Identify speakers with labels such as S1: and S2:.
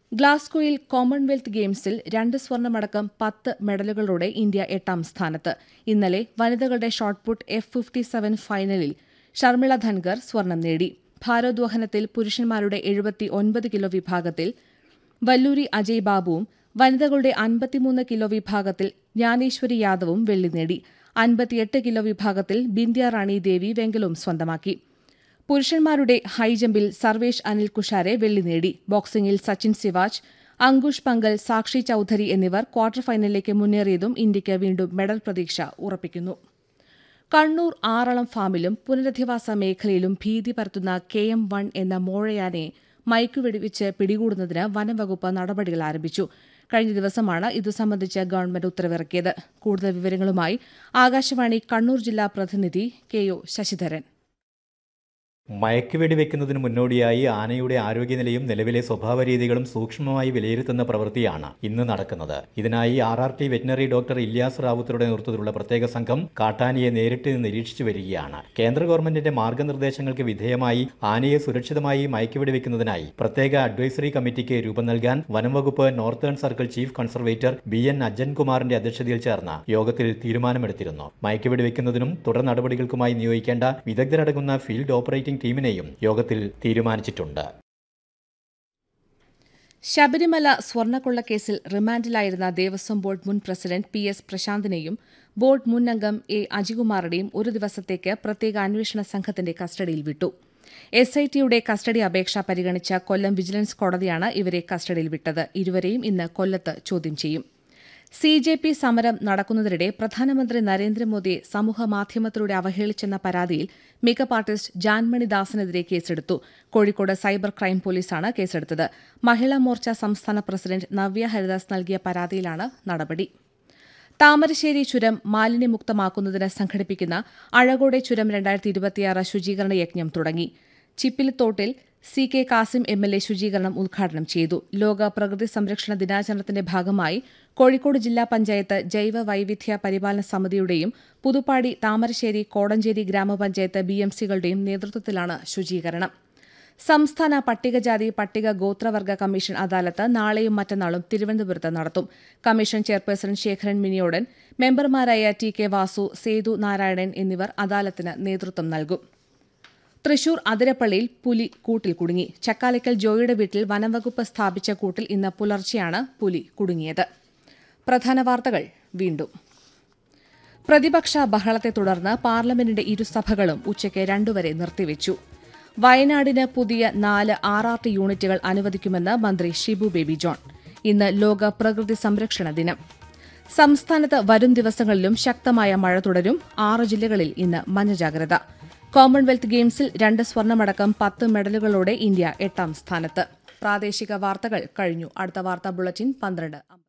S1: ഗ്ലാസ്ഗോയിൽ Commonwealth ഗെയിംസിൽ രണ്ട് സ്വർണമടക്കം പത്ത് മെഡലുകളോടെ ഇന്ത്യ എട്ടാം സ്ഥാനത്ത് ഇന്നലെ വനിതകളുടെ ഷോട്ട്പുട്ട് എഫ് ഫിഫ്റ്റി സെവൻ ഫൈനലിൽ ഷർമിള ധൻഗർ സ്വർണം നേടി ഭാരോദ്വഹനത്തിൽ പുരുഷന്മാരുടെ എഴുപത്തി ഒൻപത് കിലോ വിഭാഗത്തിൽ വല്ലൂരി അജയ് ബാബുവും വനിതകളുടെ അൻപത്തിമൂന്ന് കിലോ വിഭാഗത്തിൽ ജ്ഞാനേശ്വരി യാദവും വെള്ളി നേടി അൻപത്തിയെട്ട് കിലോ വിഭാഗത്തിൽ ബിന്ധ്യ റാണി ദേവി വെങ്കലവും സ്വന്തമാക്കി പുരുഷന്മാരുടെ ഹൈജമ്പിൽ സർവേഷ് അനിൽ കുഷാരെ വെള്ളി നേടി ബോക്സിംഗിൽ സച്ചിൻ സിവാജ് അങ്കുഷ് പങ്കൽ സാക്ഷി ചൌധരി എന്നിവർ ക്വാർട്ടർ ഫൈനലിലേക്ക് മുന്നേറിയതും ഇന്ത്യയ്ക്ക് വീണ്ടും മെഡൽ പ്രതീക്ഷ ഉറപ്പിക്കുന്നു കണ്ണൂർ ആറളം ഫാമിലും പുനരധിവാസ മേഖലയിലും ഭീതി പരത്തുന്ന കെ എം വൺ എന്ന മോഴയാനെ മയക്കുവെടിവെച്ച് പിടികൂടുന്നതിന് വനംവകുപ്പ് നടപടികൾ ആരംഭിച്ചു കഴിഞ്ഞ ദിവസമാണ് ഇതു സംബന്ധിച്ച് ഗവൺമെന്റ് ഉത്തരവിറക്കിയത് കൂടുതൽ വിവരങ്ങളുമായി ആകാശവാണി കണ്ണൂർ ജില്ലാ പ്രതിനിധി കെ ഒ ശശിധരൻ
S2: മയക്കുവെടി വെക്കുന്നതിന് മുന്നോടിയായി ആനയുടെ ആരോഗ്യനിലയും നിലവിലെ സ്വഭാവ രീതികളും സൂക്ഷ്മമായി വിലയിരുത്തുന്ന പ്രവൃത്തിയാണ് ഇന്ന് നടക്കുന്നത് ഇതിനായി R R T veterinary doctor Ilyas റാവുത്തറുടെ നേതൃത്വത്തിലുള്ള പ്രത്യേക സംഘം കാട്ടാനയെ നേരിട്ട് നിരീക്ഷിച്ചു വരികയാണ് കേന്ദ്ര ഗവൺമെന്റിന്റെ മാർഗനിർദ്ദേശങ്ങൾക്ക് വിധേയമായി ആനയെ സുരക്ഷിതമായി മയക്കുവെടി വെക്കുന്നതിനായി പ്രത്യേക അഡ്വൈസറി കമ്മിറ്റിക്ക് രൂപം നൽകാൻ വനംവകുപ്പ് northern circle chief conservator B N അജൻകുമാറിന്റെ അധ്യക്ഷതയിൽ ചേർന്ന യോഗത്തിൽ തീരുമാനമെടുത്തിരുന്നു മയക്കുവെടി വെക്കുന്നതിനും തുടർ നടപടികൾക്കുമായി നിയോഗിക്കേണ്ട വിദഗ്ധരടങ്ങുന്ന ഫീൽഡ് ഓപ്പറേറ്റിംഗ് ടീമിനെയും യോഗത്തിൽ തീരുമാനിച്ചിട്ടുണ്ട്
S1: ശബരിമല സ്വർണ്ണക്കൊള്ളക്കേസിൽ റിമാൻഡിലായിരുന്ന ദേവസ്വം ബോർഡ് മുൻ പ്രസിഡന്റ് പി എസ് പ്രശാന്തിനെയും ബോർഡ് മുൻ അംഗം എ അജികുമാറിനെയും ഒരു ദിവസത്തേക്ക് പ്രത്യേക അന്വേഷണ സംഘത്തിന്റെ കസ്റ്റഡിയിൽ വിട്ടു എസ് ഐ ടിയുടെ കസ്റ്റഡി അപേക്ഷ പരിഗണിച്ച കൊല്ലം വിജിലൻസ് കോടതിയാണ് ഇവരെ കസ്റ്റഡിയിൽ വിട്ടത് ഇരുവരെയും ഇന്ന് കൊല്ലത്ത് ചോദ്യം ചെയ്യും സി ജെ പി സമരം നടക്കുന്നതിനിടെ പ്രധാനമന്ത്രി നരേന്ദ്രമോദിയെ സമൂഹമാധ്യമത്തിലൂടെ അവഹേളിച്ചെന്ന പരാതിയിൽ മേക്കപ്പ് ആർട്ടിസ്റ്റ് ജാൻമണി ദാസിനെതിരെ കേസെടുത്തു കോഴിക്കോട് സൈബർ ക്രൈം പോലീസാണ് കേസെടുത്തത് മഹിളാ മോർച്ച സംസ്ഥാന പ്രസിഡന്റ് നവ്യ ഹരിദാസ് നൽകിയ പരാതിയിലാണ് നടപടി താമരശ്ശേരി ചുരം മാലിന്യമുക്തമാക്കുന്നതിന് സംഘടിപ്പിക്കുന്ന അഴകോടെ ചുരം രണ്ടായിരത്തി ഇരുപത്തിയാറ് ശുചീകരണ യജ്ഞം തുടങ്ങി ചിപ്പിലിത്തോട്ടിൽ C K Kasim M L A ശുചീകരണം ഉദ്ഘാടനം ചെയ്തു ലോക പ്രകൃതി സംരക്ഷണ ദിനാചരണത്തിന്റെ ഭാഗമായി കോഴിക്കോട് ജില്ലാ പഞ്ചായത്ത് ജൈവ വൈവിധ്യ പരിപാലന സമിതിയുടെയും പുതുപ്പാടി താമരശ്ശേരി കോടഞ്ചേരി ഗ്രാമപഞ്ചായത്ത് ബി എം സികളുടെയും നേതൃത്വത്തിലാണ് ശുചീകരണം സംസ്ഥാന പട്ടികജാതി പട്ടിക ഗോത്രവർഗ കമ്മീഷൻ അദാലത്ത് നാളെയും മറ്റന്നാളും തിരുവനന്തപുരത്ത് നടത്തും കമ്മീഷൻ ചെയർപേഴ്സൺ ശേഖരൻ മിനിയോടൻ മെമ്പർമാരായ ടി കെ വാസു സേതു നാരായണൻ എന്നിവർ അദാലത്തിന് നേതൃത്വം നൽകും തൃശൂർ അതിരപ്പള്ളിയിൽ പുലി കൂട്ടിൽ കുടുങ്ങി ചക്കാലയ്ക്കൽ ജോയിയുടെ വീട്ടിൽ വനംവകുപ്പ് സ്ഥാപിച്ച കൂട്ടിൽ ഇന്ന് പുലർച്ചെയാണ് പുലി കുടുങ്ങിയത് പ്രധാന വാർത്തകൾ വീണ്ടും പ്രതിപക്ഷ ബഹളത്തെ തുടർന്ന് പാർലമെന്റിന്റെ ഇരുസഭകളും ഉച്ചയ്ക്ക് രണ്ടുവരെ നിർത്തിവച്ചു വയനാടിന് പുതിയ നാല് ആർ ആർ ടി യൂണിറ്റുകൾ അനുവദിക്കുമെന്ന് മന്ത്രി ഷിബു ബേബി ജോൺ ഇന്ന് ലോക പ്രകൃതി സംരക്ഷണ ദിനം സംസ്ഥാനത്ത് വരും ദിവസങ്ങളിലും ശക്തമായ മഴ തുടരും ആറ് ജില്ലകളിൽ ഇന്ന് മഞ്ഞ ജാഗ്രത കോമൺവെൽത്ത് ഗെയിംസിൽ രണ്ട് സ്വർണമടക്കം പത്ത് മെഡലുകളോടെ ഇന്ത്യ എട്ടാം സ്ഥാനത്ത് പ്രാദേശിക വാർത്തകൾ കഴിഞ്ഞു അടുത്ത വാർത്താ ബുള്ളറ്റിൻ പന്ത്രണ്ട്